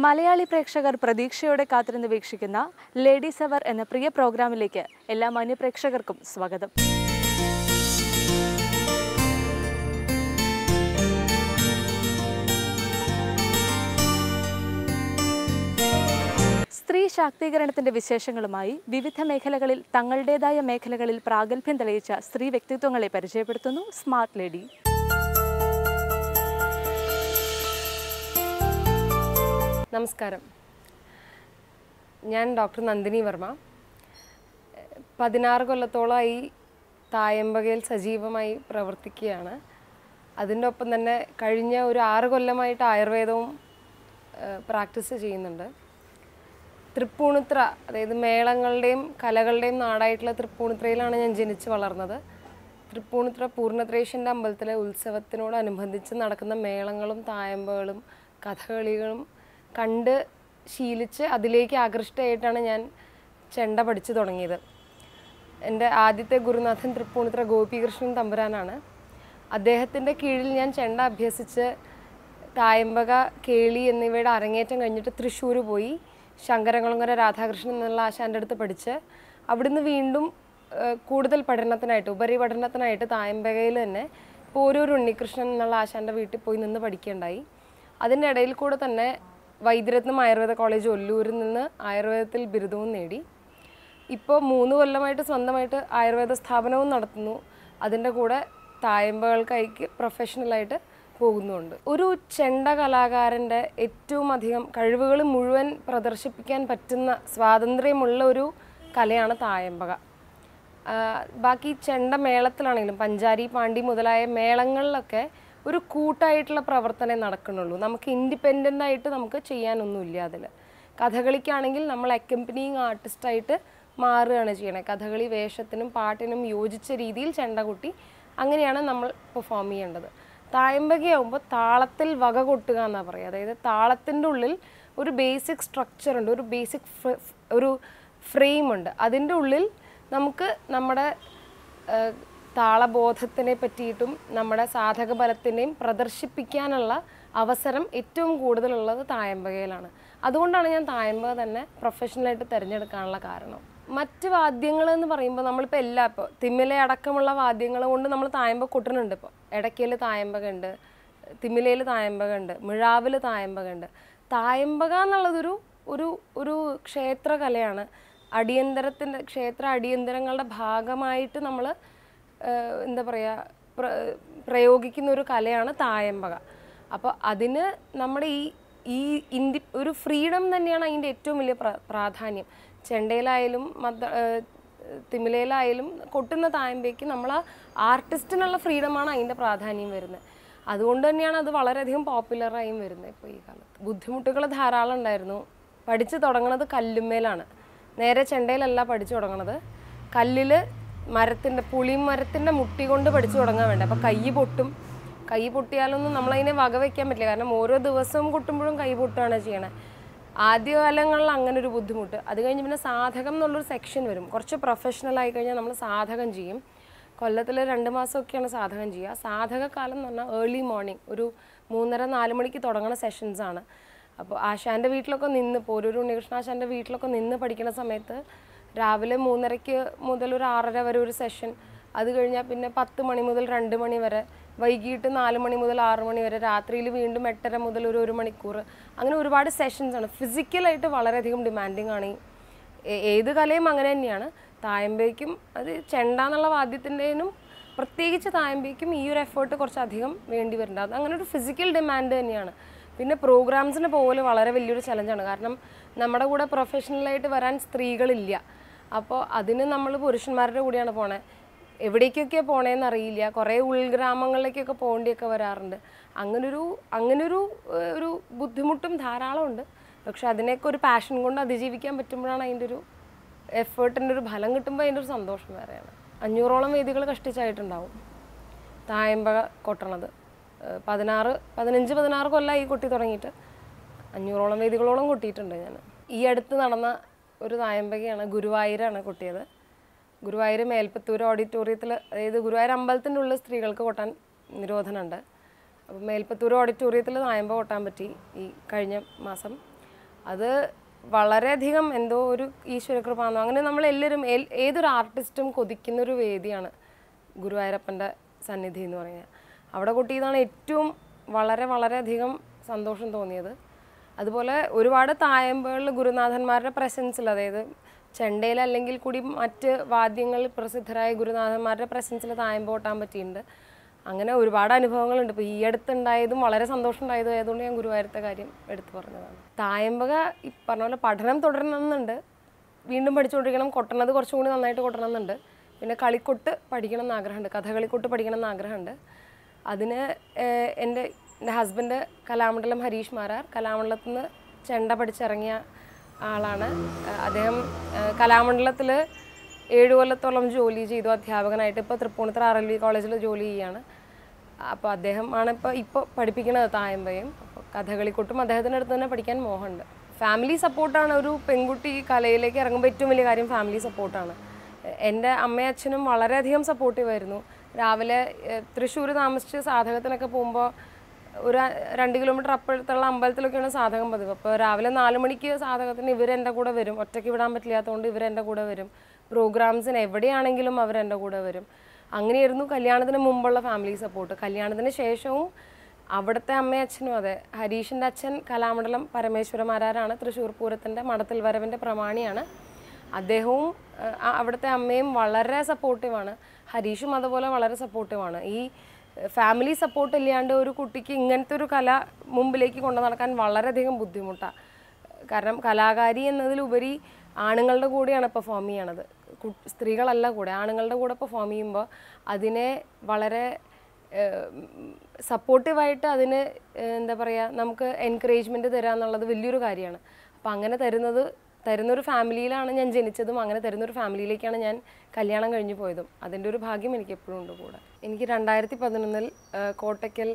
മലയാളി പ്രേക്ഷകർ പ്രതീക്ഷയോടെ കാത്തിരുന്ന് വീക്ഷിക്കുന്ന ലേഡീസ് അവർ എന്ന പ്രിയ പ്രോഗ്രാമിലേക്ക് എല്ലാ മാന്യപ്രേക്ഷകർക്കും സ്വാഗതം സ്ത്രീ ശാക്തീകരണത്തിന്റെ വിശേഷങ്ങളുമായി വിവിധ മേഖലകളിൽ തങ്ങളുടേതായ മേഖലകളിൽ പ്രാഗൽഭ്യം തെളിയിച്ച സ്ത്രീ വ്യക്തിത്വങ്ങളെ പരിചയപ്പെടുത്തുന്നു സ്മാർട്ട് ലേഡി നമസ്കാരം ഞാൻ ഡോക്ടർ നന്ദിനി വർമ്മ പതിനാറ് കൊല്ലത്തോളമായി തായമ്പകയിൽ സജീവമായി പ്രവർത്തിക്കുകയാണ് അതിൻ്റെ ഒപ്പം തന്നെ കഴിഞ്ഞ ഒരു ആറ് കൊല്ലമായിട്ട് ആയുർവേദവും പ്രാക്ടീസ് ചെയ്യുന്നുണ്ട് തൃപ്പൂണിത്ര അതായത് മേളങ്ങളുടെയും കലകളുടെയും നാടായിട്ടുള്ള തൃപ്പൂണിത്രയിലാണ് ഞാൻ ജനിച്ച് വളർന്നത് തൃപ്പൂണിത്ര പൂർണ്ണത്രേഷ്യൻ്റെ അമ്പലത്തിലെ ഉത്സവത്തിനോടനുബന്ധിച്ച് നടക്കുന്ന മേളങ്ങളും തായമ്പകളും കഥകളികളും കണ്ട് ശീലിച്ച് അതിലേക്ക് ആകൃഷ്ടയായിട്ടാണ് ഞാൻ ചെണ്ട പഠിച്ചു തുടങ്ങിയത് എൻ്റെ ആദ്യത്തെ ഗുരുനാഥൻ തൃപ്പൂണിത്ര ഗോപികൃഷ്ണൻ തമ്പുരാനാണ് അദ്ദേഹത്തിൻ്റെ കീഴിൽ ഞാൻ ചെണ്ട അഭ്യസിച്ച് തായമ്പക കേളി എന്നിവയുടെ അരങ്ങേറ്റം കഴിഞ്ഞിട്ട് തൃശ്ശൂർ പോയി ശങ്കരകുളങ്ങര രാധാകൃഷ്ണൻ എന്നുള്ള ആശാൻ്റെ അടുത്ത് പഠിച്ച് അവിടുന്ന് വീണ്ടും ഏഹ്, കൂടുതൽ പഠനത്തിനായിട്ട് ഉപരിപഠനത്തിനായിട്ട് തായമ്പകയിൽ തന്നെ പോരൂർ ഉണ്ണികൃഷ്ണൻ എന്നുള്ള ആശാൻ്റെ വീട്ടിൽ പോയി നിന്ന് പഠിക്കുകയുണ്ടായി അതിൻ്റെ ഇടയിൽ കൂടെ തന്നെ വൈദ്യരത്നം ആയുർവേദ കോളേജ് ഒല്ലൂരിൽ നിന്ന് ആയുർവേദത്തിൽ ബിരുദവും നേടി ഇപ്പോൾ മൂന്ന് കൊല്ലമായിട്ട് സ്വന്തമായിട്ട് ആയുർവേദ സ്ഥാപനവും നടത്തുന്നു അതിൻ്റെ കൂടെ തായമ്പകൾക്കായിക്ക് പ്രൊഫഷണലായിട്ട് പോകുന്നുണ്ട് ഒരു ചെണ്ട കലാകാരൻ്റെ ഏറ്റവും അധികം കഴിവുകൾ മുഴുവൻ പ്രദർശിപ്പിക്കാൻ പറ്റുന്ന സ്വാതന്ത്ര്യമുള്ള ഒരു കലയാണ് തായമ്പക ആ, ബാക്കി ചെണ്ട മേളത്തിലാണെങ്കിലും പഞ്ചാരി പാണ്ടി മുതലായ മേളങ്ങളിലൊക്കെ ഒരു കൂട്ടായിട്ടുള്ള പ്രവർത്തനം നടക്കുന്നുള്ളൂ നമുക്ക് ഇൻഡിപെൻഡൻ്റ് ആയിട്ട് നമുക്ക് ചെയ്യാനൊന്നുമില്ല അതിൽ കഥകളിക്കാണെങ്കിൽ നമ്മൾ അക്കമ്പനിങ് ആർട്ടിസ്റ്റായിട്ട് മാറുകയാണ് ചെയ്യണത് കഥകളി വേഷത്തിനും പാട്ടിനും യോജിച്ച രീതിയിൽ ചെണ്ട കൊട്ടി അങ്ങനെയാണ് നമ്മൾ പെർഫോം ചെയ്യേണ്ടത് തായമ്പകയാവുമ്പോൾ താളത്തിൽ വക കൊട്ടുക എന്നാണ് പറയുക അതായത് താളത്തിൻ്റെ ഉള്ളിൽ ഒരു ബേസിക് സ്ട്രക്ചർ ഉണ്ട് ഒരു ബേസിക് ഒരു ഫ്രെയിം ഉണ്ട് അതിൻ്റെ ഉള്ളിൽ നമുക്ക് നമ്മുടെ ഏഹ്, താളബോധത്തിനെ പറ്റിയിട്ടും നമ്മുടെ സാധക ബലത്തിനെയും പ്രദർശിപ്പിക്കാനുള്ള അവസരം ഏറ്റവും കൂടുതലുള്ളത് തായമ്പകയിലാണ് അതുകൊണ്ടാണ് ഞാൻ തായമ്പക തന്നെ പ്രൊഫഷണലായിട്ട് തിരഞ്ഞെടുക്കാനുള്ള കാരണം മറ്റ് വാദ്യങ്ങൾ എന്ന് പറയുമ്പോൾ നമ്മളിപ്പോൾ എല്ലാ ഇപ്പോൾ തിമ്മില അടക്കമുള്ള വാദ്യങ്ങൾ കൊണ്ട് നമ്മൾ തായമ്പ കൊട്ടുന്നുണ്ട് ഇപ്പോൾ ഇടയ്ക്കൽ തായമ്പക ഉണ്ട് തിമിലയിൽ തായമ്പക ഉണ്ട് മിഴാവിൽ തായമ്പക ഉണ്ട് തായമ്പക എന്നുള്ളതൊരു ഒരു ഒരു ക്ഷേത്രകലയാണ് അടിയന്തരത്തിൻ്റെ ക്ഷേത്ര അടിയന്തരങ്ങളുടെ ഭാഗമായിട്ട് നമ്മൾ എന്താ പറയുക പ്ര പ്രയോഗിക്കുന്ന ഒരു കലയാണ് തായമ്പക അപ്പോൾ അതിന് നമ്മുടെ ഈ ഈ ഇന്ത്യ ഒരു ഫ്രീഡം തന്നെയാണ് അതിൻ്റെ ഏറ്റവും വലിയ പ്ര പ്രാധാന്യം ചെണ്ടയിലായാലും മദ്ദ ഏഹ് തിമിലയിലായാലും കൊട്ടുന്ന തായമ്പയ്ക്ക് നമ്മൾ ആ ആർട്ടിസ്റ്റിനുള്ള ഫ്രീഡമാണ് അതിൻ്റെ പ്രാധാന്യം വരുന്നത് അതുകൊണ്ട് തന്നെയാണ് അത് വളരെയധികം പോപ്പുലറായും വരുന്നത് ഇപ്പോൾ ഈ കാലത്ത് ബുദ്ധിമുട്ടുകൾ ധാരാളം ഉണ്ടായിരുന്നു പഠിച്ചു തുടങ്ങുന്നത് കല്ലുമ്മേലാണ് നേരെ ചെണ്ടയിലല്ല പഠിച്ചു തുടങ്ങണത് കല്ലിൽ മരത്തിൻ്റെ പുളി മരത്തിൻ്റെ മുട്ടി കൊണ്ട് പഠിച്ചു തുടങ്ങാൻ വേണ്ട അപ്പോൾ കൈ പൊട്ടും കൈ പൊട്ടിയാലൊന്നും നമ്മളതിനെ വകവയ്ക്കാൻ പറ്റില്ല കാരണം ഓരോ ദിവസവും കൊട്ടുമ്പോഴും കൈ പൊട്ടുകയാണ് ചെയ്യണത് ആദ്യകാലങ്ങളിൽ അങ്ങനെ ഒരു ബുദ്ധിമുട്ട് അത് കഴിഞ്ഞ് പിന്നെ സാധകം എന്നുള്ളൊരു സെക്ഷൻ വരും കുറച്ച് പ്രൊഫഷണൽ ആയി കഴിഞ്ഞാൽ നമ്മൾ സാധകം ചെയ്യും കൊല്ലത്തിൽ രണ്ട് മാസമൊക്കെയാണ് സാധകം ചെയ്യുക സാധക കാലം എന്ന് പറഞ്ഞാൽ ഏർലി മോർണിംഗ് ഒരു മൂന്നര നാല് മണിക്ക് തുടങ്ങുന്ന സെഷൻസ് ആണ് അപ്പോൾ ആശാൻ്റെ വീട്ടിലൊക്കെ നിന്ന് പോരൂർ ഉണ്ണികൃഷ്ണ ആശാൻ്റെ വീട്ടിലൊക്കെ നിന്ന് പഠിക്കുന്ന സമയത്ത് രാവിലെ മൂന്നരയ്ക്ക് മുതൽ ഒരു ആറര വരെ ഒരു സെഷൻ അത് കഴിഞ്ഞാൽ പിന്നെ പത്ത് മണി മുതൽ രണ്ട് മണി വരെ വൈകിട്ട് നാല് മണി മുതൽ ആറ് മണി വരെ രാത്രിയിൽ വീണ്ടും എട്ടര മുതൽ ഒരു ഒരു മണിക്കൂർ അങ്ങനെ ഒരുപാട് സെഷൻസ് ആണ് ഫിസിക്കലായിട്ട് വളരെയധികം ഡിമാൻഡിങ് ആണ് ഈ ഏ- ഏത് കലയും അങ്ങനെ തന്നെയാണ് തായമ്പയ്ക്കും അത് ചെണ്ട എന്നുള്ള വാദ്യത്തിൻ്റെനും പ്രത്യേകിച്ച് തായമ്പയ്ക്കും ഈ ഒരു എഫേർട്ട് കുറച്ചധികം വേണ്ടി വരുന്നുണ്ട് അത് അങ്ങനെ ഒരു ഫിസിക്കൽ ഡിമാൻഡ് തന്നെയാണ് പിന്നെ പ്രോഗ്രാംസിന് പോലെ വളരെ വലിയൊരു ചലഞ്ചാണ് കാരണം നമ്മുടെ കൂടെ പ്രൊഫഷണലായിട്ട് വരാൻ സ്ത്രീകളില്ല അപ്പോൾ അതിന് നമ്മൾ പുരുഷന്മാരുടെ കൂടെയാണ് പോണേ എവിടേക്കൊക്കെ പോണേന്ന് അറിയില്ല കുറേ ഉൾഗ്രാമങ്ങളിലേക്കൊക്കെ പോകേണ്ടിയൊക്കെ വരാറുണ്ട് അങ്ങനൊരു അങ്ങനൊരു ഏഹ്, ഒരു ബുദ്ധിമുട്ടും ധാരാളമുണ്ട് പക്ഷെ അതിനെയൊക്കെ ഒരു പാഷൻ കൊണ്ട് അതിജീവിക്കാൻ പറ്റുമ്പോഴാണ് അതിൻ്റെ ഒരു എഫേർട്ടിൻ്റെ ഒരു ഫലം കിട്ടുമ്പോൾ അതിൻ്റെ ഒരു സന്തോഷം വേറെയാണ് അഞ്ഞൂറോളം വേദികൾ കഷ്ടിച്ചായിട്ടുണ്ടാവും തായമ്പക കൊട്ടണത് ഏഹ്, പതിനാറ് പതിനഞ്ച് പതിനാറ് കൊല്ലമായി കൊട്ടി തുടങ്ങിയിട്ട് അഞ്ഞൂറോളം വേദികളോളം കൊട്ടിയിട്ടുണ്ട് ഞാൻ ഈ അടുത്ത് നടന്ന ഒരു തായമ്പകയാണ് ഗുരുവായൂരാണ് കൊട്ടിയത് ഗുരുവായൂർ മേൽപ്പത്തൂർ ഓഡിറ്റോറിയത്തിൽ അതായത് ഗുരുവായൂർ അമ്പലത്തിൻ്റെ ഉള്ളിൽ സ്ത്രീകൾക്ക് കൊട്ടാൻ നിരോധനമുണ്ട് അപ്പോൾ മേൽപ്പത്തൂർ ഓഡിറ്റോറിയത്തിൽ നായമ്പ കൊട്ടാൻ പറ്റി ഈ കഴിഞ്ഞ മാസം അത് വളരെയധികം എന്തോ ഒരു ഈശ്വരകൃപാന്നോ അങ്ങനെ നമ്മൾ എല്ലാവരും എൽ- ഏതൊരു ആർട്ടിസ്റ്റും കൊതിക്കുന്ന ഒരു വേദിയാണ് ഗുരുവായൂരപ്പൻ്റെ സന്നിധി എന്ന് പറയുന്നത് അവിടെ കൊട്ടിയതാണ് ഏറ്റവും വളരെ വളരെയധികം സന്തോഷം തോന്നിയത് അതുപോലെ ഒരുപാട് തായമ്പകളിൽ ഗുരുനാഥന്മാരുടെ പ്രസൻസിൽ അതായത് ചെണ്ടയിൽ അല്ലെങ്കിൽ കൂടി മറ്റ് വാദ്യങ്ങളിൽ പ്രസിദ്ധരായ ഗുരുനാഥന്മാരുടെ പ്രസൻസിൽ തായമ്പ കൊട്ടാൻ പറ്റിയിട്ടുണ്ട് അങ്ങനെ ഒരുപാട് അനുഭവങ്ങളുണ്ട് ഇപ്പോൾ ഈ അടുത്തുണ്ടായതും വളരെ സന്തോഷം ഉണ്ടായതും ആയതുകൊണ്ട് ഞാൻ ഗുരുവായൂരത്തെ കാര്യം എടുത്തു പറഞ്ഞതാണ് തായമ്പക ഈ പറഞ്ഞ പോലെ പഠനം തുടരണമെന്നുണ്ട് വീണ്ടും പഠിച്ചുകൊണ്ടിരിക്കണം കൊട്ടണത് കുറച്ചും കൂടി നന്നായിട്ട് കൊട്ടണം എന്നുണ്ട് പിന്നെ കളിക്കൊട്ട് പഠിക്കണം എന്ന് ആഗ്രഹമുണ്ട് കഥകളിക്കൊട്ട് പഠിക്കണം എന്ന് ആഗ്രഹമുണ്ട് അതിന് ഏഹ്, എൻ്റെ എൻ്റെ ഹസ്ബൻഡ് കലാമണ്ഡലം ഹരീഷ് മാരാർ കലാമണ്ഡലത്തിൽ നിന്ന് ചെണ്ട പഠിച്ചിറങ്ങിയ ആളാണ് ഏഹ്, അദ്ദേഹം കലാമണ്ഡലത്തിൽ ഏഴ് കൊല്ലത്തോളം ജോലി ചെയ്തു അധ്യാപകനായിട്ട് ഇപ്പോൾ തൃപ്പൂണിത്തുറ ആർ എൽ വി കോളേജിൽ ജോലി ചെയ്യാണ് അപ്പോൾ അദ്ദേഹമാണ് ഇപ്പോൾ ഇപ്പോൾ പഠിപ്പിക്കുന്നത് തായമ്പയും അപ്പോൾ കഥകളിക്കൊട്ടും അദ്ദേഹത്തിൻ്റെ അടുത്ത് തന്നെ പഠിക്കാൻ മോഹമുണ്ട് ഫാമിലി സപ്പോർട്ടാണ് ഒരു പെൺകുട്ടി കലയിലേക്ക് ഇറങ്ങുമ്പോൾ ഏറ്റവും വലിയ കാര്യം ഫാമിലി സപ്പോർട്ടാണ് എൻ്റെ അമ്മയും അച്ഛനും വളരെയധികം സപ്പോർട്ടീവ് ആയിരുന്നു രാവിലെ തൃശ്ശൂർ താമസിച്ച് സാധകത്തിനൊക്കെ പോകുമ്പോൾ ഒരു രണ്ട് കിലോമീറ്റർ അപ്പുറത്തുള്ള അമ്പലത്തിലൊക്കെയാണ് സാധകം പതിവ് അപ്പോൾ രാവിലെ നാല് മണിക്ക് സാധകത്തിന് ഇവരെൻ്റെ കൂടെ വരും ഒറ്റയ്ക്ക് വിടാൻ പറ്റില്ലാത്തതുകൊണ്ട് ഇവരെൻ്റെ കൂടെ വരും പ്രോഗ്രാംസിന് എവിടെയാണെങ്കിലും അവരെൻ്റെ കൂടെ വരും അങ്ങനെയായിരുന്നു കല്യാണത്തിന് മുമ്പുള്ള ഫാമിലി സപ്പോർട്ട് കല്യാണത്തിന് ശേഷവും അവിടുത്തെ അമ്മയും അച്ഛനും അതെ ഹരീഷിൻ്റെ അച്ഛൻ കലാമണ്ഡലം പരമേശ്വരമാരാരാണ് തൃശ്ശൂർ പൂരത്തിൻ്റെ മടത്തിൽ വരവിൻ്റെ പ്രമാണിയാണ് അദ്ദേഹവും ഏഹ്, ആ- അവിടുത്തെ അമ്മയും വളരെ സപ്പോർട്ടീവാണ് ഹരീഷും അതുപോലെ വളരെ സപ്പോർട്ടീവാണ് ഈ ഫാമിലി സപ്പോർട്ട് ഇല്ലാണ്ട് ഒരു കുട്ടിക്ക് ഇങ്ങനത്തെ ഒരു കല മുമ്പിലേക്ക് കൊണ്ടു നടക്കാൻ വളരെയധികം ബുദ്ധിമുട്ടാണ് കാരണം കലാകാരി എന്നതിലുപരി ആണുങ്ങളുടെ കൂടെയാണ് പെർഫോം ചെയ്യണത് കു- സ്ത്രീകളല്ല കൂടെ ആണുങ്ങളുടെ കൂടെ പെർഫോം ചെയ്യുമ്പോൾ അതിനെ വളരെ സപ്പോർട്ടീവായിട്ട് അതിന് ഏഹ്, എന്താ പറയുക നമുക്ക് എൻകറേജ്മെൻറ്റ് തരിക എന്നുള്ളത് വലിയൊരു കാര്യമാണ് അപ്പം അങ്ങനെ തരുന്നത് തരുന്നൊരു ഫാമിലിയിലാണ് ഞാൻ ജനിച്ചതും അങ്ങനെ തരുന്നൊരു ഫാമിലിയിലേക്കാണ് ഞാൻ കല്യാണം കഴിഞ്ഞു പോയതും അതിൻ്റെ ഒരു ഭാഗ്യം എനിക്ക് എപ്പോഴും ഉണ്ട് കൂടെ എനിക്ക് രണ്ടായിരത്തി പതിനൊന്നിൽ കോട്ടയ്ക്കൽ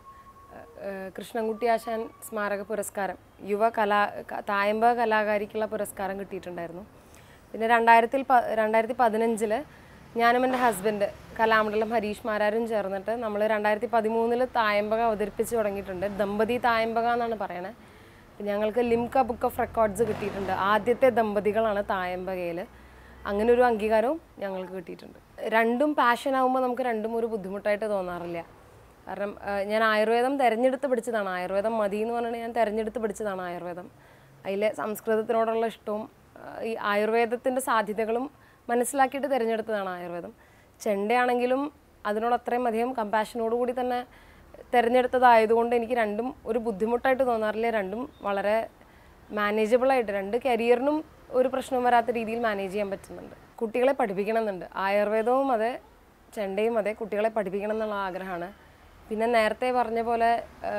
ഏഹ് കൃഷ്ണൻകുട്ടി ആശാൻ സ്മാരക പുരസ്കാരം യുവ കലാ ക- തായമ്പ കലാകാരിക്കുള്ള പുരസ്കാരം കിട്ടിയിട്ടുണ്ടായിരുന്നു പിന്നെ രണ്ടായിരത്തിൽ പ രണ്ടായിരത്തി പതിനഞ്ചില് ഞാനും എൻ്റെ ഹസ്ബൻഡ് കലാമണ്ഡലം ഹരീഷ് മാരാരും ചേർന്നിട്ട് നമ്മൾ രണ്ടായിരത്തി പതിമൂന്നിൽ തായമ്പക അവതരിപ്പിച്ച് തുടങ്ങിയിട്ടുണ്ട് ദമ്പതി തായമ്പക എന്നാണ് പറയണേ അപ്പം ഞങ്ങൾക്ക് ലിംക ബുക്ക് ഓഫ് റെക്കോർഡ്സ് കിട്ടിയിട്ടുണ്ട് ആദ്യത്തെ ദമ്പതികളാണ് തായമ്പകയിൽ അങ്ങനെ ഒരു അംഗീകാരവും ഞങ്ങൾക്ക് കിട്ടിയിട്ടുണ്ട് രണ്ടും പാഷൻ ആകുമ്പോൾ നമുക്ക് രണ്ടും ഒരു ബുദ്ധിമുട്ടായിട്ട് തോന്നാറില്ല കാരണം ആ, ഞാൻ ആയുർവേദം തിരഞ്ഞെടുത്ത് പഠിച്ചതാണ് ആയുർവേദം മതി എന്ന് പറഞ്ഞാൽ ഞാൻ തിരഞ്ഞെടുത്ത് പഠിച്ചതാണ് ആയുർവേദം അതിലെ സംസ്കൃതത്തിനോടുള്ള ഇഷ്ടവും ആ, ഈ ആയുർവേദത്തിൻ്റെ സാധ്യതകളും മനസ്സിലാക്കിയിട്ട് തിരഞ്ഞെടുത്തതാണ് ആയുർവേദം ചെണ്ടയാണെങ്കിലും അതിനോട് അത്രയും അധികം കമ്പാഷനോട് കൂടി തന്നെ തിരഞ്ഞെടുത്തതായതുകൊണ്ട് എനിക്ക് രണ്ടും ഒരു ബുദ്ധിമുട്ടായിട്ട് തോന്നാറില്ല രണ്ടും വളരെ മാനേജബിളായിട്ട് രണ്ട് കരിയറിനും ഒരു പ്രശ്നവും വരാത്ത രീതിയിൽ മാനേജ് ചെയ്യാൻ പറ്റുന്നുണ്ട് കുട്ടികളെ പഠിപ്പിക്കണം എന്നുണ്ട് ആയുർവേദവും അതെ ചെണ്ടയും അതെ കുട്ടികളെ പഠിപ്പിക്കണം എന്നുള്ള ആഗ്രഹമാണ് പിന്നെ നേരത്തെ പറഞ്ഞ പോലെ ആ,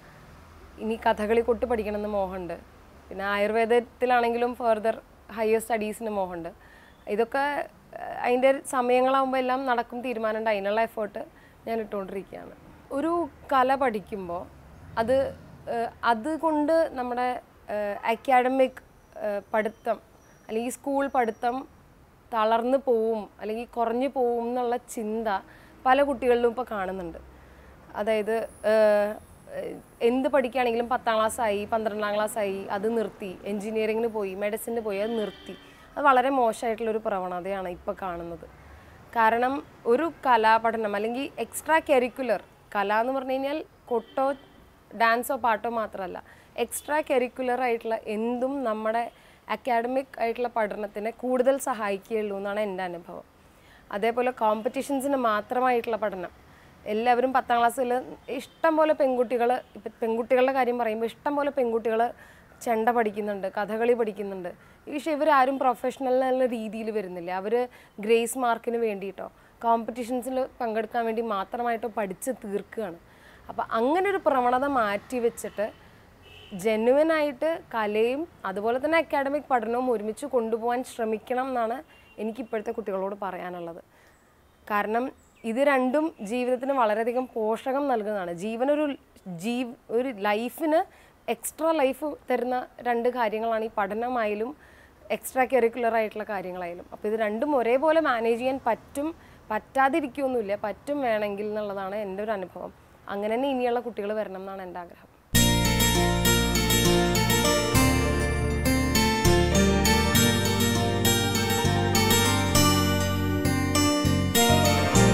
ഇനി കഥകളി കൊട്ട് പഠിക്കണമെന്ന് മോഹമുണ്ട് പിന്നെ ആയുർവേദത്തിലാണെങ്കിലും ഫർദർ ഹയർ സ്റ്റഡീസിന് മോഹമുണ്ട് ഇതൊക്കെ ആ, അതിൻ്റെ സമയങ്ങളാകുമ്പോൾ എല്ലാം നടക്കും തീരുമാനമുണ്ട് അതിനുള്ള എഫേർട്ട് ഞാൻ ഇട്ടുകൊണ്ടിരിക്കുകയാണ് ഒരു കല പഠിക്കുമ്പോൾ അത് ഏഹ്, അതുകൊണ്ട് നമ്മുടെ അക്കാഡമിക് പഠിത്തം അല്ലെങ്കിൽ സ്കൂൾ പഠിത്തം തളർന്നു പോവും അല്ലെങ്കിൽ കുറഞ്ഞു പോവും എന്നുള്ള ചിന്ത പല കുട്ടികളിലും ഇപ്പോൾ കാണുന്നുണ്ട് അതായത് ഏഹ്, ഏഹ്, എന്ത് പഠിക്കുകയാണെങ്കിലും പത്താം ക്ലാസ്സായി പന്ത്രണ്ടാം ക്ലാസ്സായി അത് നിർത്തി എൻജിനീയറിങ്ങിന് പോയി മെഡിസിന് പോയി അത് നിർത്തി അത് വളരെ മോശമായിട്ടുള്ളൊരു പ്രവണതയാണ് ഇപ്പോൾ കാണുന്നത് കാരണം ഒരു കലാപഠനം അല്ലെങ്കിൽ എക്സ്ട്രാ കരിക്കുലർ കല എന്ന് പറഞ്ഞു കഴിഞ്ഞാൽ കൊട്ടോ ഡാൻസോ പാട്ടോ മാത്രമല്ല എക്സ്ട്രാ കരിക്കുലർ ആയിട്ടുള്ള എന്തും നമ്മുടെ അക്കാഡമിക് ആയിട്ടുള്ള പഠനത്തിനെ കൂടുതൽ സഹായിക്കുകയുള്ളൂ എന്നാണ് എൻ്റെ അനുഭവം അതേപോലെ കോമ്പറ്റീഷൻസിന് മാത്രമായിട്ടുള്ള പഠനം എല്ലാവരും പത്താം ക്ലാസ്സിൽ ഇഷ്ടം പോലെ പെൺകുട്ടികൾ ഇപ്പം പെൺകുട്ടികളുടെ കാര്യം പറയുമ്പോൾ ഇഷ്ടം പോലെ പെൺകുട്ടികൾ ചെണ്ട പഠിക്കുന്നുണ്ട് കഥകളി പഠിക്കുന്നുണ്ട് പക്ഷേ ഇവരാരും പ്രൊഫഷണൽ എന്നുള്ള രീതിയിൽ വരുന്നില്ല അവർ ഗ്രേസ് മാർക്കിന് വേണ്ടിയിട്ടോ കോമ്പറ്റീഷൻസിൽ പങ്കെടുക്കാൻ വേണ്ടി മാത്രമായിട്ടോ പഠിച്ച് തീർക്കുകയാണ് അപ്പോൾ അങ്ങനെ ഒരു പ്രവണത മാറ്റി വെച്ചിട്ട് ജെന്യുവനായിട്ട് കലയും അതുപോലെ തന്നെ അക്കാഡമിക് പഠനവും ഒരുമിച്ച് കൊണ്ടുപോകാൻ ശ്രമിക്കണം എന്നാണ് എനിക്ക് ഇപ്പോഴത്തെ കുട്ടികളോട് പറയാനുള്ളത് കാരണം ഇത് രണ്ടും ജീവിതത്തിന് വളരെയധികം പോഷകം നൽകുന്നതാണ് ജീവനൊരു ജീവ് ഒരു ലൈഫിന് എക്സ്ട്രാ ലൈഫ് തരുന്ന രണ്ട് കാര്യങ്ങളാണ് ഈ പഠനമായാലും എക്സ്ട്രാ കരിക്കുലർ ആയിട്ടുള്ള കാര്യങ്ങളായാലും അപ്പോൾ ഇത് രണ്ടും ഒരേപോലെ മാനേജ് ചെയ്യാൻ പറ്റും പറ്റാതിരിക്കുകയൊന്നുമില്ല പറ്റും വേണമെങ്കിൽ എന്നുള്ളതാണ് എൻ്റെ ഒരു അനുഭവം അങ്ങനെ തന്നെ ഇനിയുള്ള കുട്ടികൾ വരണം എന്നാണ് എൻ്റെ ആഗ്രഹം